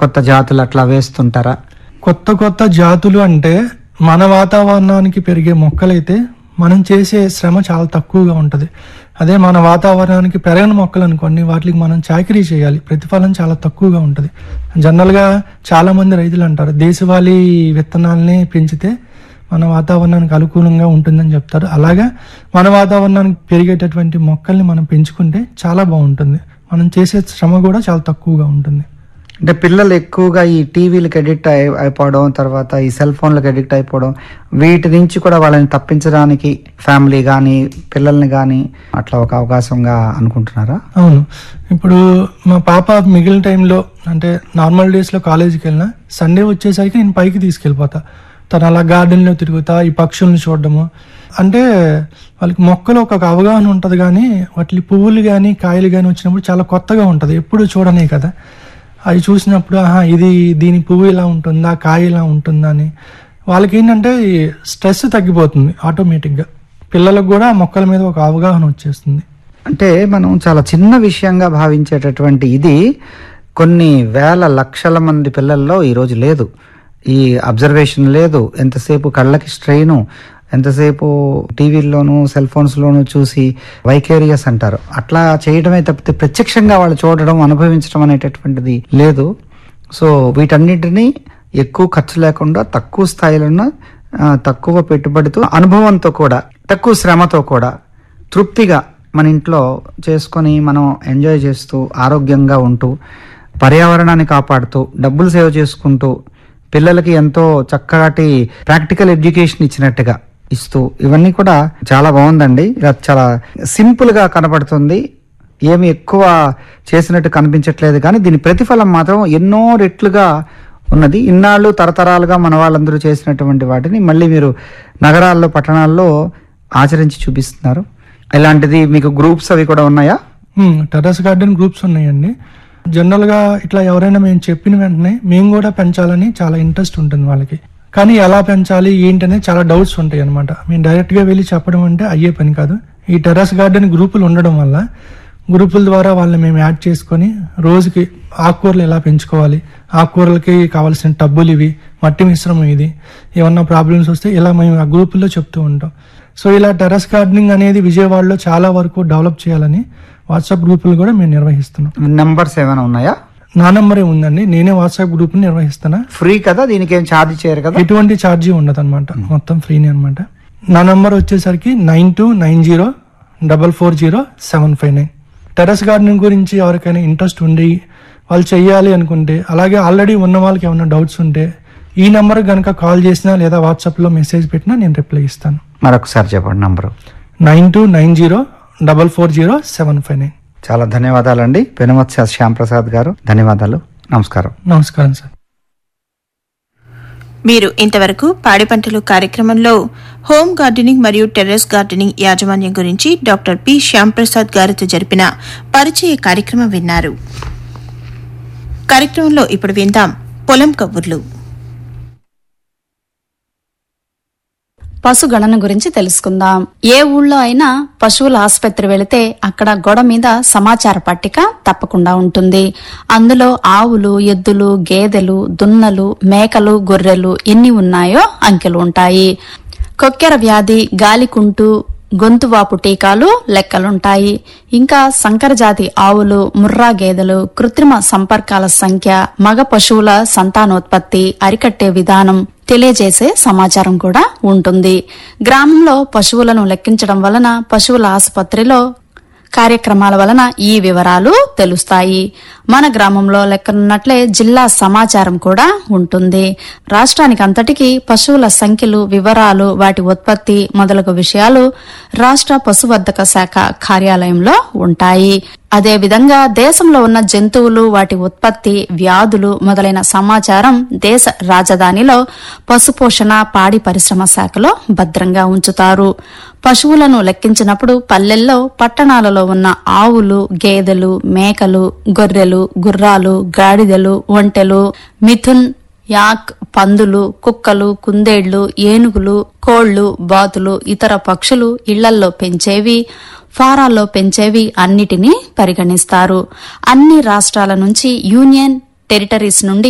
కొత్త జాతులు అట్లా వేస్తుంటారా కొత్త కొత్త జాతులు అంటే మన వాతావరణానికి పెరిగే మొక్కలైతే మనం చేసే శ్రమ చాలా తక్కువగా ఉంటుంది అదే మన వాతావరణానికి పెరగని మొక్కలు అనుకోండి వాటికి మనం చాకరీ చేయాలి ప్రతిఫలం చాలా తక్కువగా ఉంటుంది జనరల్గా చాలా మంది రైతులు అంటారు దేశవాళీ విత్తనాలని పెంచితే మన వాతావరణానికి అనుకూలంగా ఉంటుందని చెప్తారు అలాగా మన వాతావరణానికి పెరిగేటటువంటి మొక్కల్ని మనం పెంచుకుంటే చాలా బాగుంటుంది మనం చేసే శ్రమ కూడా చాలా తక్కువగా ఉంటుంది అంటే పిల్లలు ఎక్కువగా ఈ టీవీలకు అడిక్ట్ అయి అయిపోవడం తర్వాత ఈ సెల్ ఫోన్లకు అడిక్ట్ అయిపోవడం వీటి నుంచి కూడా వాళ్ళని తప్పించడానికి ఫ్యామిలీ కానీ పిల్లల్ని కానీ అట్లా ఒక అవకాశంగా అనుకుంటున్నారా అవును ఇప్పుడు మా పాప మిగిలిన టైంలో అంటే నార్మల్ డేస్లో కాలేజీకి వెళ్ళినా సండే వచ్చేసరికి నేను పైకి తీసుకెళ్ళిపోతా తను అలా గార్డెన్లో తిరుగుతా ఈ పక్షుల్ని చూడడము అంటే వాళ్ళకి మొక్కలు ఒక అవగాహన ఉంటుంది కానీ వాటి పువ్వులు కానీ కాయలు కానీ వచ్చినప్పుడు చాలా కొత్తగా ఉంటుంది ఎప్పుడు చూడనే కదా అవి చూసినప్పుడు ఆహా ఇది దీని పువ్వు ఇలా ఉంటుందా కాయ ఇలా ఉంటుందా అని వాళ్ళకి ఏంటంటే ఈ స్ట్రెస్ తగ్గిపోతుంది ఆటోమేటిక్గా పిల్లలకు కూడా ఆ మొక్కల మీద ఒక అవగాహన వచ్చేస్తుంది అంటే మనం చాలా చిన్న విషయంగా భావించేటటువంటి ఇది కొన్ని వేల లక్షల మంది పిల్లల్లో ఈరోజు లేదు ఈ అబ్జర్వేషన్ లేదు ఎంతసేపు కళ్ళకి స్ట్రెయిన్ ఎంతసేపు టీవీల్లోనూ సెల్ ఫోన్స్లోనూ చూసి వైకేరియస్ అంటారు అట్లా చేయడమే తప్పితే ప్రత్యక్షంగా వాళ్ళు చూడడం అనుభవించడం అనేటటువంటిది లేదు సో వీటన్నిటిని ఎక్కువ ఖర్చు లేకుండా తక్కువ స్థాయిలో ఆ, తక్కువ పెట్టుబడితో అనుభవంతో కూడా తక్కువ శ్రమతో కూడా తృప్తిగా మన ఇంట్లో చేసుకొని మనం ఎంజాయ్ చేస్తూ ఆరోగ్యంగా ఉంటూ పర్యావరణాన్ని కాపాడుతూ డబ్బులు సేవ్ చేసుకుంటూ పిల్లలకి ఎంతో చక్కటి ప్రాక్టికల్ ఎడ్యుకేషన్ ఇచ్చినట్టుగా ఇస్తూ ఇవన్నీ కూడా చాలా బాగుందండి ఇలా చాలా సింపుల్ గా కనపడుతుంది ఏమి ఎక్కువ చేసినట్టు కనిపించట్లేదు కానీ దీని ప్రతిఫలం మాత్రం ఎన్నో రెట్లుగా ఉన్నది ఇన్నాళ్ళు తరతరాలుగా మన వాళ్ళందరూ చేసినటువంటి వాటిని మళ్ళీ మీరు నగరాల్లో పట్టణాల్లో ఆచరించి చూపిస్తున్నారు ఇలాంటిది మీకు గ్రూప్స్ అవి కూడా ఉన్నాయా మ్మ్. టెర్రస్ గార్డెన్ గ్రూప్స్ ఉన్నాయండి జనరల్గా ఇట్లా ఎవరైనా మేము చెప్పిన వెంటనే మేము కూడా పెంచాలని చాలా ఇంట్రెస్ట్ ఉంటుంది వాళ్ళకి కానీ ఎలా పెంచాలి ఏంటనే చాలా డౌట్స్ ఉంటాయి అనమాట మేము డైరెక్ట్గా వెళ్ళి చెప్పడం అంటే అయ్యే పని కాదు ఈ టెర్రస్ గార్డెన్ గ్రూపులు ఉండడం వల్ల గ్రూపుల ద్వారా వాళ్ళని మేము యాడ్ చేసుకొని రోజుకి ఆకుకూరలు ఎలా పెంచుకోవాలి ఆకుకూరలకి కావాల్సిన టబ్బులు ఇవి మట్టి మిశ్రమం ఇది ఏమన్నా ప్రాబ్లమ్స్ వస్తే ఇలా మేము ఆ గ్రూపుల్లో చెప్తూ ఉంటాం సో ఇలా టెర్రస్ గార్డెనింగ్ అనేది విజయవాడలో చాలా వరకు డెవలప్ చేయాలని వాట్సాప్ గ్రూపులు కూడా మేము నిర్వహిస్తున్నాం నెంబర్స్ ఏమైనా ఉన్నాయా నా నంబరే ఉందండి నేనే వాట్సాప్ గ్రూప్ నిర్వహిస్తున్నా ఫ్రీ కదా దీనికి ఏం ఛార్జ్ చేయరు కదా ఎటువంటి ఛార్జీ ఉండదు అనమాట మొత్తం ఫ్రీనే అనమాట నా నంబర్ వచ్చేసరికి nine two nine zero double four zero seven five nine terrace gardening గురించి ఎవరికైనా ఇంట్రెస్ట్ ఉండి వాళ్ళు చెయ్యాలి అనుకుంటే అలాగే ఆల్రెడీ ఉన్న వాళ్ళకి ఏమైనా డౌట్స్ ఉంటే ఈ నెంబర్ కనుక కాల్ చేసినా లేదా వాట్సాప్లో మెసేజ్ పెట్టినా నేను రిప్లై ఇస్తాను మరొకసారి చెప్పండి number nine two nine zero double four zero seven five nine చాలా ధన్యవాదాలండి పెనుమత్స్య శ్యామ్ ప్రసాద్ గారు ధన్యవాదాలు నమస్కారం నమస్కారం సార్ మీరు ఇంతవరకు పాడి పంటలు కార్యక్రమంలో హోమ్ గార్డెనింగ్ మరియు టెర్రస్ గార్డెనింగ్ యాజమాన్యం గురించి డాక్టర్ పి శ్యాంప్రసాద్ గారితో జరిపిన పరిచయ కార్యక్రమం విన్నారు కార్యక్రమంలో ఇప్పుడు విందాం పొలం కబుర్లు పశుగణన గురించి తెలుసుకుందాం ఏ ఊళ్ళో అయినా పశువుల ఆసుపత్రి వెళితే అక్కడ గోడ మీద సమాచార పట్టిక తప్పకుండా ఉంటుంది అందులో ఆవులు ఎద్దులు గేదెలు దున్నలు మేకలు గొర్రెలు ఎన్ని ఉన్నాయో అంకెలు ఉంటాయి కొక్కెర వ్యాధి గాలికుంటు గొంతువాపు టీకాలు లెక్కలుంటాయి ఇంకా సంకరజాతి ఆవులు ముర్రా గేదెలు కృత్రిమ సంపర్కాల సంఖ్య మగ పశువుల సంతానోత్పత్తి అరికట్టే విధానం తెలియజేసే సమాచారం కూడా ఉంటుంది గ్రామంలో పశువులను లెక్కించడం వలన పశువుల ఆసుపత్రిలో కార్యక్రమాల వలన ఈ వివరాలు తెలుస్తాయి మన గ్రామంలో లెక్కనున్నట్లే జిల్లా సమాచారం కూడా ఉంటుంది రాష్ట్రానికి అంతటికీ పశువుల సంఖ్యలు వివరాలు వాటి ఉత్పత్తి మొదలగు విషయాలు రాష్ట్ర పశువర్ధక శాఖ కార్యాలయంలో ఉంటాయి అదేవిధంగా దేశంలో ఉన్న జంతువులు వాటి ఉత్పత్తి వ్యాధులు మొదలైన సమాచారం దేశ రాజధానిలో పశుపోషణ పాడి పరిశ్రమ శాఖలో భద్రంగా ఉంచుతారు పశువులను లెక్కించినప్పుడు పల్లెల్లో పట్టణాలలో ఉన్న ఆవులు గేదెలు మేకలు గొర్రెలు గుర్రాలు గాడిదలు ఒంటెలు మిథున్ యాక్ పందులు కుక్కలు కుందేళ్లు ఏనుగులు కోళ్లు బాతులు ఇతర పక్షులు ఇళ్లల్లో పెంచేవి ఫారాల్లో పెంచేవి అన్నిటినీ పరిగణిస్తారు అన్ని రాష్ట్రాల నుంచి యూనియన్ టెరిటరీస్ నుండి